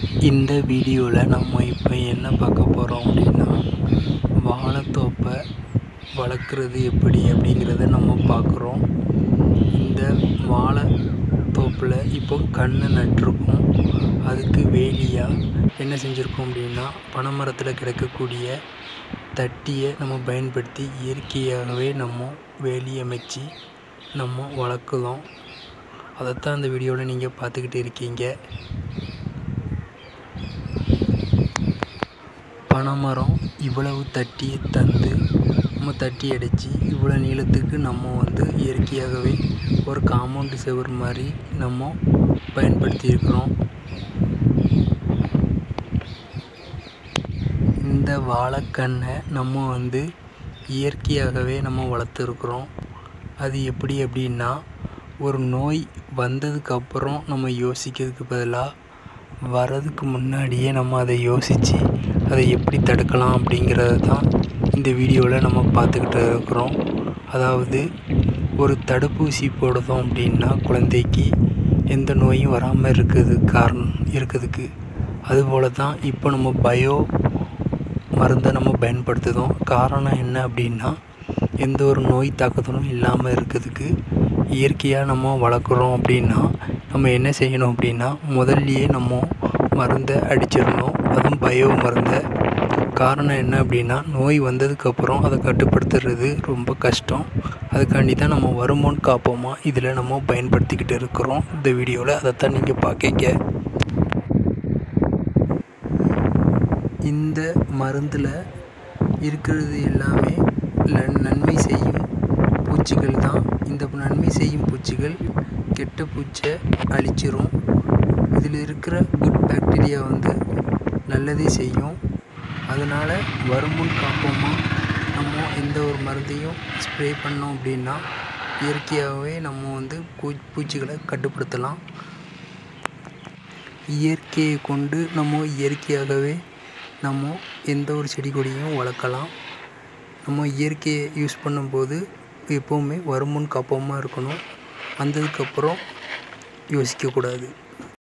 இந்த வீடியோவில் நம்ம இப்போ என்ன பார்க்க போகிறோம் அப்படின்னா வாழைத்தோப்பை வளர்க்குறது எப்படி அப்படிங்கிறத நம்ம பார்க்குறோம் இந்த வாழைத்தோப்பில் இப்போ கன்று நட்டிருக்கோம் அதுக்கு வேலியாக என்ன செஞ்சுருக்கோம் அப்படின்னா பனைமரத்தில் கிடைக்கக்கூடிய தட்டியை நம்ம பயன்படுத்தி இயற்கையாகவே நம்ம வேலி அமைச்சு நம்ம வளர்க்குறோம் அதைத்தான் இந்த வீடியோவில் நீங்கள் பார்த்துக்கிட்டு இருக்கீங்க பனைமரம் இவ்வளவு தட்டியை தந்து நம்ம தட்டி அடித்து இவ்வளோ நீளத்துக்கு நம்ம வந்து இயற்கையாகவே ஒரு காம்பவுண்டு செவுர் மாதிரி நம்ம பயன்படுத்தியிருக்கிறோம் இந்த வாழைக்கன்றை நம்ம வந்து இயற்கையாகவே நம்ம வளர்த்துருக்குறோம் அது எப்படி அப்படின்னா ஒரு நோய் வந்ததுக்கப்புறம் நம்ம யோசிக்கிறதுக்கு பதிலாக வரதுக்கு முன்னாடியே நம்ம அதை யோசித்து அதை எப்படி தடுக்கலாம் அப்படிங்கிறத தான் இந்த வீடியோவில் நம்ம பார்த்துக்கிட்டு இருக்கிறோம் அதாவது ஒரு தடுப்பூசி போடுறோம் அப்படின்னா குழந்தைக்கு எந்த நோயும் வராமல் இருக்குது காரணம் இருக்கிறதுக்கு அதுபோல தான் இப்போ நம்ம பயோ மருந்தை நம்ம பயன்படுத்துகிறோம் காரணம் என்ன அப்படின்னா எந்த ஒரு நோய் தாக்குதலும் இல்லாமல் இருக்கிறதுக்கு இயற்கையாக நம்ம வளர்க்குறோம் அப்படின்னா நம்ம என்ன செய்யணும் அப்படின்னா முதல்லையே நம்ம மருந்தை அடிச்சிடணும் அதுவும் பயோ மருந்தை காரணம் என்ன அப்படின்னா நோய் வந்ததுக்கப்புறம் அதை கட்டுப்படுத்துறது ரொம்ப கஷ்டம் அதுக்காண்டி தான் நம்ம வருமோன்னு காப்போமா இதில் நம்ம பயன்படுத்திக்கிட்டு இருக்கிறோம் இந்த வீடியோவில் அதைத்தான் நீங்கள் பார்க்கீங்க இந்த மருந்தில் இருக்கிறது எல்லாமே நன்மை செய்யும் பூச்சிகள் தான் இந்த நன்மை செய்யும் பூச்சிகள் கெட்ட பூச்சை அழிச்சிரும் இதில் இருக்கிற குட் பாக்டீரியா வந்து நல்லதே செய்யும் அதனால் வருமுன் காப்போமா நம்ம எந்த ஒரு மருந்தையும் ஸ்ப்ரே பண்ணோம் அப்படின்னா இயற்கையாகவே நம்ம வந்து பூ பூச்சிகளை கட்டுப்படுத்தலாம் இயற்கையை கொண்டு நம்ம இயற்கையாகவே நம்ம எந்த ஒரு செடி கொடியும் வளர்க்கலாம் நம்ம இயற்கையை யூஸ் பண்ணும்போது எப்போவுமே வருமுன் காப்போமா இருக்கணும் வந்ததுக்கப்புறம் யோசிக்கக்கூடாது